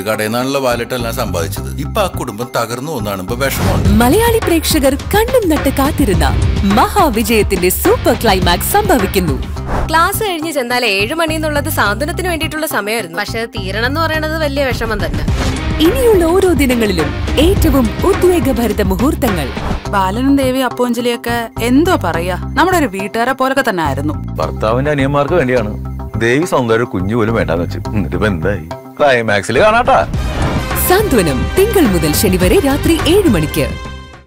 കടയിൽ നിന്നാണല്ലോ വാലറ്റെല്ലാം സമ്പാദിച്ചത് ഇപ്പൊ ആ കുടുംബം തകർന്നു ഒന്നാണ് ഇപ്പൊ വിഷമമുണ്ട് മലയാളി പ്രേക്ഷകർ കണ്ണും നട്ട് കാത്തിരുന്ന മഹാവിജയത്തിന്റെ സൂപ്പർ ക്ലൈമാക്സ് സംഭവിക്കുന്നു ക്ലാസ് കഴിഞ്ഞ് ചെന്നാൽ ഏഴു മണി എന്നുള്ളത് സാന്ത്വനത്തിന് വേണ്ടിയിട്ടുള്ള സമയമായിരുന്നു പക്ഷെ അത് തീരണം എന്ന് പറയുന്നത് വലിയ വിഷമം തന്നെ ഇനിയുള്ള ഓരോ ദിനങ്ങളിലും ഏറ്റവും ഉദ്വേഗഭരിത മുഹൂർത്തങ്ങൾ ബാലനും ദേവി അപ്പോഞ്ചലിയൊക്കെ എന്തോ പറയാ നമ്മുടെ ഒരു വീട്ടുകാരെ പോലൊക്കെ തന്നെ ആയിരുന്നു ഭർത്താവിന്റെ അനിയന്മാർക്ക് വേണ്ടിയാണ് ദേവി സൗന്ദര്യ കുഞ്ഞു പോലും വേണ്ടാന്ന് വെച്ചു എന്നിട്ടിപ്പോ എന്തായി ക്ലൈമാക്സിൽ കാണാട്ടാ സാന്ത്വനം തിങ്കൾ മുതൽ ശനി വരെ രാത്രി ഏഴ് മണിക്ക്